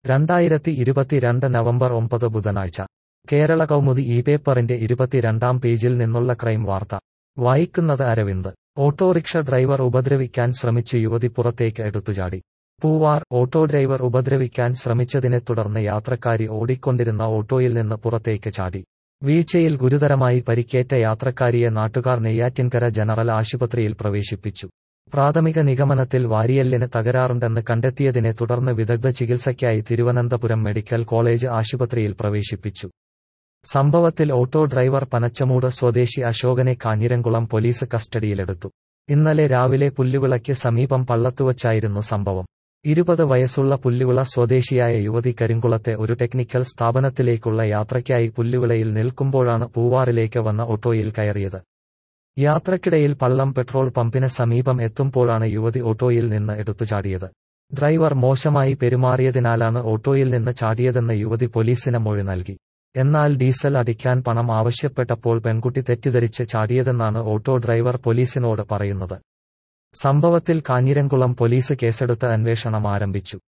രണ്ടായിരത്തി ഇരുപത്തിരണ്ട് നവംബർ ഒമ്പത് ബുധനാഴ്ച കേരള കൗമുദി ഈ പേപ്പറിന്റെ ഇരുപത്തിരണ്ടാം പേജിൽ നിന്നുള്ള ക്രൈം വാർത്ത വായിക്കുന്നത് അരവിന്ദ് ഓട്ടോറിക്ഷ ഡ്രൈവർ ഉപദ്രവിക്കാൻ ശ്രമിച്ച് യുവതി പുറത്തേക്ക് എടുത്തുചാടി പൂവാർ ഓട്ടോ ഡ്രൈവർ ഉപദ്രവിക്കാൻ ശ്രമിച്ചതിനെ തുടർന്ന് യാത്രക്കാരി ഓടിക്കൊണ്ടിരുന്ന ഓട്ടോയിൽ നിന്ന് പുറത്തേക്ക് ചാടി വീഴ്ചയിൽ ഗുരുതരമായി പരിക്കേറ്റ യാത്രക്കാരിയെ നാട്ടുകാർ നെയ്യാറ്റിൻകര ജനറൽ ആശുപത്രിയിൽ പ്രവേശിപ്പിച്ചു പ്രാഥമിക നിഗമനത്തിൽ വാരിയല്ലിന് തകരാറുണ്ടെന്ന് കണ്ടെത്തിയതിനെ തുടർന്ന് വിദഗ്ധ ചികിത്സയ്ക്കായി തിരുവനന്തപുരം മെഡിക്കൽ കോളേജ് ആശുപത്രിയിൽ പ്രവേശിപ്പിച്ചു സംഭവത്തിൽ ഓട്ടോ ഡ്രൈവർ പനച്ചമൂട് സ്വദേശി അശോകനെ കാഞ്ഞിരംകുളം പോലീസ് കസ്റ്റഡിയിലെടുത്തു ഇന്നലെ രാവിലെ പുല്ലുവിളയ്ക്ക് സമീപം പള്ളത്തുവച്ചായിരുന്നു സംഭവം ഇരുപത് വയസ്സുള്ള പുല്ലുവിള സ്വദേശിയായ യുവതി കരിങ്കുളത്തെ ഒരു ടെക്നിക്കൽ സ്ഥാപനത്തിലേക്കുള്ള യാത്രയ്ക്കായി പുല്ലുവിളയിൽ നിൽക്കുമ്പോഴാണ് പൂവാറിലേക്ക് വന്ന ഓട്ടോയിൽ കയറിയത് യാത്രക്കിടയിൽ പള്ളം പെട്രോൾ പമ്പിന് സമീപം എത്തുമ്പോഴാണ് യുവതി ഓട്ടോയിൽ നിന്ന് എടുത്തുചാടിയത് ഡ്രൈവർ മോശമായി പെരുമാറിയതിനാലാണ് ഓട്ടോയിൽ നിന്ന് ചാടിയതെന്ന് യുവതി പോലീസിന് മൊഴി നൽകി എന്നാൽ ഡീസൽ അടിക്കാൻ പണം ആവശ്യപ്പെട്ടപ്പോൾ പെൺകുട്ടി തെറ്റിദ്ധരിച്ച് ചാടിയതെന്നാണ് ഓട്ടോ ഡ്രൈവർ പോലീസിനോട് പറയുന്നത് സംഭവത്തിൽ കാഞ്ഞിരംകുളം പോലീസ് കേസെടുത്ത് അന്വേഷണം ആരംഭിച്ചു